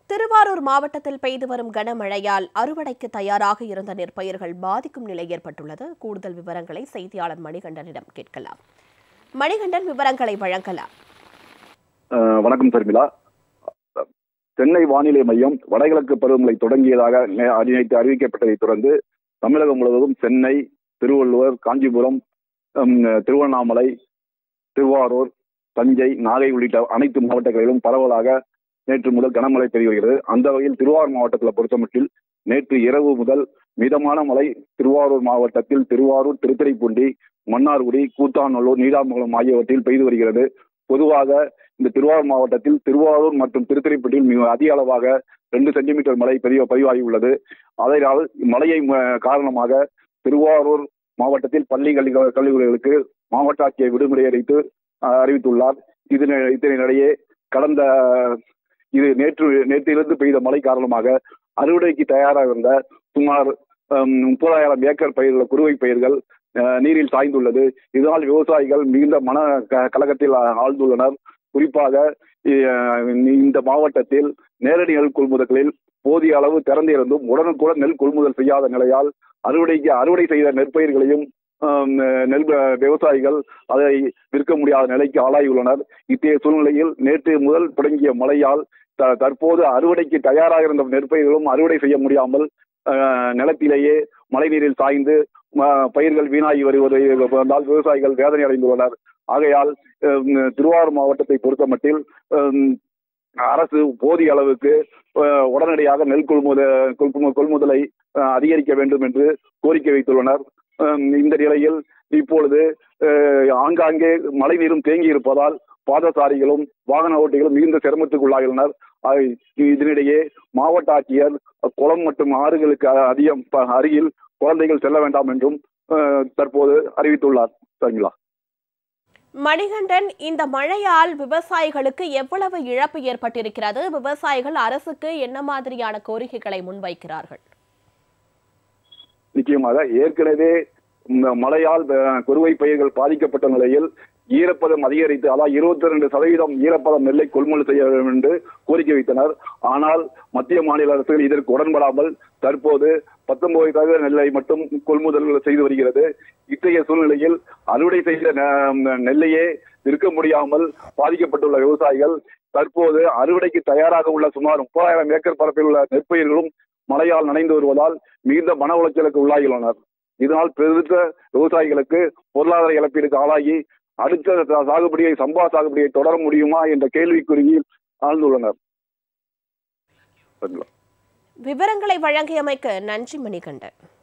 திருவாரூர் மாவட்டத்தில் பெய்து வரும் கனமழையால் அறுவடைக்கு தயாராக இருந்த நெற்பயிர்கள் பாதிக்கும் நிலை ஏற்பட்டுள்ளது கூடுதல் விவரங்களை செய்தியாளர் மணிகண்டனிடம் கேட்கலாம் மணிகண்டன் விவரங்களை வழங்கலாம் அஹ் வணக்கம் சர்மிளா சென்னை வானிலை மையம் வடகிழக்கு பருவமழை தொடங்கியதாக நே- நேற்று அறிவிக்கப்பட்டதைத் தொடர்ந்து தமிழகம் முழுவதும் சென்னை திருவள்ளுவர் காஞ்சிபுரம் ஹம், திருவண்ணாமலை திருவாரூர் தஞ்சை நாகை உள்ளிட்ட அனைத்து மாவட்டங்களிலும் பரவலாக நேற்று முதல் கனமழை பெய்து வருகிறது அந்த வகையில் திருவாரூர் மாவட்டத்தில் பொறுத்தமட்டில் நேற்று இரவு முதல் மிதமான மழை திருவாரூர் மாவட்டத்தில் திருவாரூர் திருத்துறைப்பூண்டி மன்னார்குடி கூத்தாநல்லூர் நீடாமங்கலம் ஆகியவற்றில் பெய்து வருகிறது பொதுவாக இந்த திருவாரூர் மாவட்டத்தில் திருவாரூர் மற்றும் திருத்துறைப்பூண்டியில் மிக அதிக அளவாக ரெண்டு சென்டிமீட்டர் மழை பதிவு பதிவாகியுள்ளது அதனால் மழையை ம- காரணமாக திருவாரூர் மாவட்டத்தில் பள்ளி கல்வி கல்லூரிகளுக்கு மாவட்ட ஆட்சியை விடுமுறை அறிவித்து அஹ், அறிவித்துள்ளார் இதனை இதனிடையே கடந்த இது நேற்று நேற்றிலிருந்து பெய்த மழை காரணமாக அறுவடைக்கு தயாராக இருந்த சுமார் ஹம், முப்பதாயிரம் ஏக்கர் பயிர்கள் குறுவை பயிர்கள் அஹ், நீரில் சாய்ந்துள்ளது இதனால் விவசாயிகள் மிகுந்த மன க- கலக்கத்தில் ஆழ்ந்துள்ளனர் குறிப்பாக அஹ், இந்த மாவட்டத்தில் நேரடி நெல் கொள்முதல்களில் போதிய அளவு திறந்திருந்தும் உடனுக்குடன் நெல் கொள்முதல் செய்யாத நிலையால் அறுவடைக்கு அறுவடை செய்த நெற்பயிர்களையும் ஆம், நெல் வ- விவசாயிகள் அதை விற்க முடியாத நிலைக்கு ஆளாகியுள்ளனர் இத்தகைய சூழ்நிலையில் நேற்று முதல் தொடங்கிய மழையால் த- தற்போது அறுவடைக்கு தயாராக இருந்த நெற்பயிர்களும் அறுவடை செய்ய முடியாமல் அஹ், நிலத்திலேயே மழைநீரில் சாய்ந்து ம- பயிர்கள் வீணாகி வருவதை வந்தால் விவசாயிகள் வேதனை அடைந்துள்ளனர் ஆகையால் அஹ், திருவாரூர் மாவட்டத்தை பொறுத்தமட்டில் அஹ், அரசு போதிய அளவுக்கு அஹ், உடனடியாக நெல் கொள்முத கொள்மு- கொள்முதலை அஹ், அதிகரிக்க வேண்டும் என்று கோரிக்கை வைத்துள்ளனர் அஹ், இந்த நிலையில் இப்பொழுது அஹ், ஆங்காங்கே மழை நீரும் தேங்கி இருப்பதால் பாதசாரிகளும் வாகன ஓட்டிகளும் மிகுந்த சிரமத்துக்குள்ளாகியுள்ளனர் ஆக, இதனிடையே மாவட்ட ஆட்சியர் குளம் மற்றும் ஆறுகளுக்கு அதிகம் ப- அருகில் குழந்தைகள் செல்ல வேண்டாம் என்றும் அஹ், தற்போது அறிவித்துள்ளார் சரிங்களா மணிகண்டன் இந்த மழையால் விவசாயிகளுக்கு எவ்வளவு இழப்பு ஏற்பட்டிருக்கிறது விவசாயிகள் அரசுக்கு என்ன மாதிரியான கோரிக்கைகளை முன்வைக்கிறார்கள் நிச்சயமாக ஏற்கனவே இந்த மழையால் அஹ், குறுவை பயிர்கள் பாதிக்கப்பட்ட நிலையில் ஈரப்பதம் அதிகரித்து அதாவது இருபத்தி ரெண்டு சதவீதம் ஈரப்பதம் நெல்லை கொள்முதல் செய்ய வேண்டும் என்று கோரிக்கை வைத்தனர் ஆனால் மத்திய மாநில அரசுகள் இதற்கு உடன்படாமல் தற்போது பத்தொன்பது சதவீத நெல்லை மட்டும் கொள்முதல் செய்து வருகிறது இத்தகைய சூழ்நிலையில் அறுவடை செய்த நெ- நெல்லையே விற்க முடியாமல் பாதிக்கப்பட்டுள்ள விவசாயிகள் தற்போது அறுவடைக்கு தயாராக உள்ள சுமார் முப்பதாயிரம் ஏக்கர் பரப்பில் உள்ள நெற்பயிர்களும் மழையால் நனைந்து வருவதால் மிகுந்த மன உளைச்சலுக்கு உள்ளாகியுள்ளனர் இதனால் பெருத்த விவசாயிகளுக்கு பொருளாதார இழப்பீடுக்கு ஆளாகி அடுத்த சா- சாகுபடியை சம்பா சாகுபடியை தொடர முடியுமா என்ற கேள்விக்குறியில் ஆழ்ந்துள்ளனர் சரிங்களா விவரங்களை வழங்கியமைக்கு நன்றி மணிகண்டன்